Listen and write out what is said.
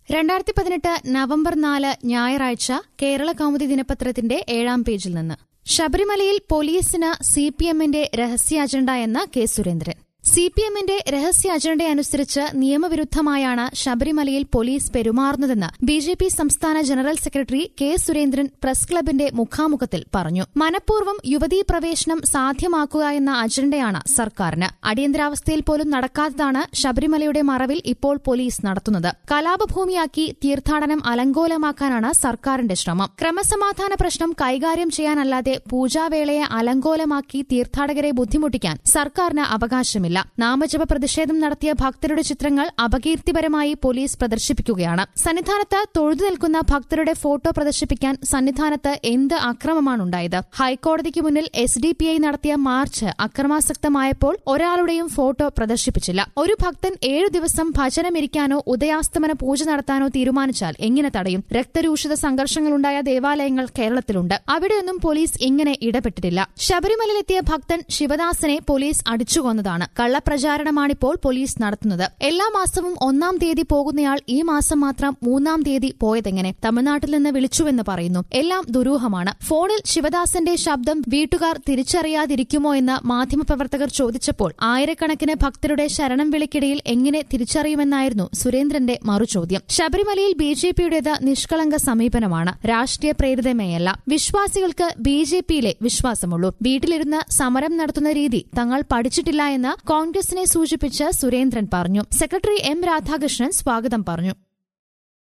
രണ്ടായിരത്തി പതിനെട്ട് നവംബർ നാല് ഞായറാഴ്ച കേരള കൗമുദി ദിനപത്രത്തിന്റെ ഏഴാം പേജിൽ നിന്ന് ശബരിമലയിൽ പോലീസിന് സി പി എമ്മിന്റെ രഹസ്യ അജണ്ട എന്ന് കെ സുരേന്ദ്രൻ സി പി എമ്മിന്റെ രഹസ്യ അജണ്ടയനുസരിച്ച് നിയമവിരുദ്ധമായാണ് ശബരിമലയിൽ പോലീസ് പെരുമാറുന്നതെന്ന് ബി ജെ പി സംസ്ഥാന general secretary K Surendran press ക്ലബിന്റെ മുഖാമുഖത്തിൽ പറഞ്ഞു മനഃപൂർവ്വം യുവതീ പ്രവേശനം സാധ്യമാക്കുക എന്ന അജണ്ടയാണ് സർക്കാരിന് അടിയന്തരാവസ്ഥയിൽ പോലും നടക്കാത്തതാണ് ശബരിമലയുടെ മറവിൽ ഇപ്പോൾ പോലീസ് നടത്തുന്നത് കലാപഭൂമിയാക്കി തീർത്ഥാടനം അലങ്കോലമാക്കാനാണ് സർക്കാരിന്റെ ശ്രമം ക്രമസമാധാന പ്രശ്നം കൈകാര്യം ചെയ്യാനല്ലാതെ പൂജാവേളയെ അലങ്കോലമാക്കി തീർത്ഥാടകരെ ബുദ്ധിമുട്ടിക്കാൻ സർക്കാരിന് അവകാശമില്ല നാമജപ പ്രതിഷേധം നടത്തിയ ഭക്തരുടെ ചിത്രങ്ങൾ അപകീർത്തിപരമായി പോലീസ് പ്രദർശിപ്പിക്കുകയാണ് സന്നിധാനത്ത് തൊഴുതു നിൽക്കുന്ന ഭക്തരുടെ ഫോട്ടോ പ്രദർശിപ്പിക്കാൻ സന്നിധാനത്ത് എന്ത് അക്രമമാണുണ്ടായത് ഹൈക്കോടതിക്ക് മുന്നിൽ എസ് ഡി പി ഐ നടത്തിയ മാർച്ച് അക്രമാസക്തമായപ്പോൾ ഒരാളുടെയും ഫോട്ടോ പ്രദർശിപ്പിച്ചില്ല ഒരു ഭക്തൻ ഏഴു ദിവസം ഭജനമിരിക്കാനോ ഉദയാസ്തമന പൂജ നടത്താനോ തീരുമാനിച്ചാൽ എങ്ങനെ തടയും രക്തരൂഷിത സംഘർഷങ്ങളുണ്ടായ ദേവാലയങ്ങൾ കേരളത്തിലുണ്ട് അവിടെയൊന്നും പോലീസ് ഇങ്ങനെ ഇടപെട്ടിട്ടില്ല ശബരിമലയിലെത്തിയ ഭക്തൻ ശിവദാസനെ പോലീസ് അടിച്ചുകൊന്നതാണ് കള്ളപ്രചാരണമാണിപ്പോൾ പോലീസ് നടത്തുന്നത് എല്ലാ മാസവും ഒന്നാം തീയതി പോകുന്നയാൾ ഈ മാസം മാത്രം മൂന്നാം തീയതി പോയതെങ്ങനെ തമിഴ്നാട്ടിൽ നിന്ന് വിളിച്ചുവെന്ന് പറയുന്നു എല്ലാം ദുരൂഹമാണ് ഫോണിൽ ശിവദാസന്റെ ശബ്ദം വീട്ടുകാർ തിരിച്ചറിയാതിരിക്കുമോ എന്ന് മാധ്യമപ്രവർത്തകർ ചോദിച്ചപ്പോൾ ആയിരക്കണക്കിന് ഭക്തരുടെ ശരണം വിളിക്കിടയിൽ എങ്ങനെ തിരിച്ചറിയുമെന്നായിരുന്നു സുരേന്ദ്രന്റെ മറുചോദ്യം ശബരിമലയിൽ ബി ജെ പിയുടേത് നിഷ്കളങ്ക സമീപനമാണ് രാഷ്ട്രീയ പ്രേരിതമേയല്ല വിശ്വാസികൾക്ക് ബി ജെ പിയിലെ വിശ്വാസമുള്ളൂ വീട്ടിലിരുന്ന് സമരം നടത്തുന്ന രീതി തങ്ങൾ പഠിച്ചിട്ടില്ല എന്ന് കോൺഗ്രസിനെ സൂചിപ്പിച്ച് സുരേന്ദ്രൻ പറഞ്ഞു സെക്രട്ടറി എം രാധാകൃഷ്ണൻ സ്വാഗതം പറഞ്ഞു